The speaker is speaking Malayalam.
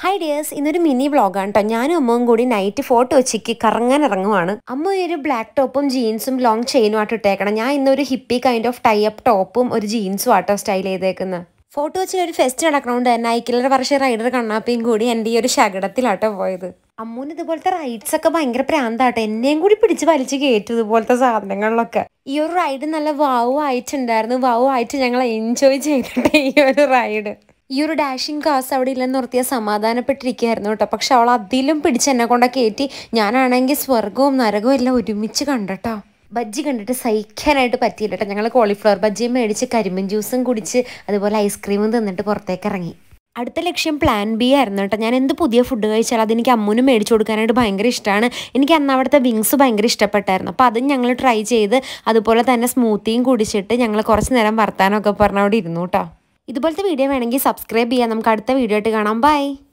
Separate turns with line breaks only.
ഹായ് ഡിയേഴ്സ് ഇന്നൊരു മിനി വ്ളോഗാണ് കേട്ടോ ഞാനും അമ്മവും കൂടി നൈറ്റ് ഫോട്ടോ ഉച്ചയ്ക്ക് കറങ്ങാൻ ഇറങ്ങുവാണ് അമ്മ ഒരു ബ്ലാക്ക് ടോപ്പും ജീൻസും ലോങ് ചെയിനും ആയിട്ട് ഇട്ടേക്കണം ഞാൻ ഇന്നൊരു hippie kind of tie up ടോപ്പും ഒരു ജീൻസും ആട്ടോ സ്റ്റൈൽ ചെയ്തേക്കുന്നത് ഫോട്ടോ വെച്ചിൽ ഒരു ഫെസ്റ്റ് നടക്കണോണ്ട് തന്നെ ഐക്കിലർ വർഷ റൈഡർ കണ്ണാപ്പിയും കൂടി എൻ്റെ ഈ ഒരു ശകടത്തിലാട്ടോ പോയത് അമ്മൂന് ഇതുപോലത്തെ റൈഡ്സ് ഒക്കെ ഭയങ്കര പ്രാന്താട്ടോ എന്നെയും കൂടി പിടിച്ച് വലിച്ച് കയറ്റും ഇതുപോലത്തെ സാധനങ്ങളിലൊക്കെ ഈ ഒരു റൈഡ് നല്ല വാവ് ആയിട്ടുണ്ടായിരുന്നു വാവ് ആയിട്ട് ഞങ്ങൾ എൻജോയ് ചെയ്തിട്ട് ഈ ഒരു റൈഡ് ഈ ഒരു ഡാഷിങ് കാസ് അവിടെ ഇല്ലെന്ന് ഓർത്തിയ സമാധാനപ്പെട്ടിരിക്കുകയായിരുന്നു കേട്ടോ പക്ഷെ അവൾ അതിലും പിടിച്ച് എന്നെ കൊണ്ട കയറ്റി ഞാനാണെങ്കിൽ സ്വർഗവും നരകവും എല്ലാം ഒരുമിച്ച് കണ്ടട്ടോ ബജ്ജി കണ്ടിട്ട് സഹിക്കാനായിട്ട് പറ്റിയില്ല കേട്ടോ ഞങ്ങൾ കോളിഫ്ലവർ ബജ്ജിയും മേടിച്ച് കരിമ്പിൻ ജ്യൂസും കുടിച്ച് അതുപോലെ ഐസ്ക്രീമും തിന്നിട്ട് പുറത്തേക്ക് ഇറങ്ങി അടുത്ത ലക്ഷ്യം പ്ലാൻ ബി ആയിരുന്നു കേട്ടോ ഞാൻ എന്ത് പുതിയ ഫുഡ് കഴിച്ചാൽ അതെനിക്ക് അമ്മുനും മേടിച്ചു കൊടുക്കാനായിട്ട് ഭയങ്കര ഇഷ്ടമാണ് എനിക്ക് അന്ന് അവിടുത്തെ വിങ്സ് ഭയങ്കര ഇഷ്ടപ്പെട്ടായിരുന്നു അപ്പോൾ അതും ഞങ്ങൾ ട്രൈ ചെയ്ത് അതുപോലെ തന്നെ സ്മൂത്തിയും കുടിച്ചിട്ട് ഞങ്ങൾ കുറച്ച് നേരം വർത്താനമൊക്കെ പറഞ്ഞ് അവിടെ ഇരുന്നു കേട്ടോ ഇതുപോലത്തെ വീഡിയോ വേണമെങ്കിൽ സബ്സ്ക്രൈബ് ചെയ്യാം നമുക്ക് അടുത്ത വീഡിയോ ആയിട്ട് കാണാം ബൈ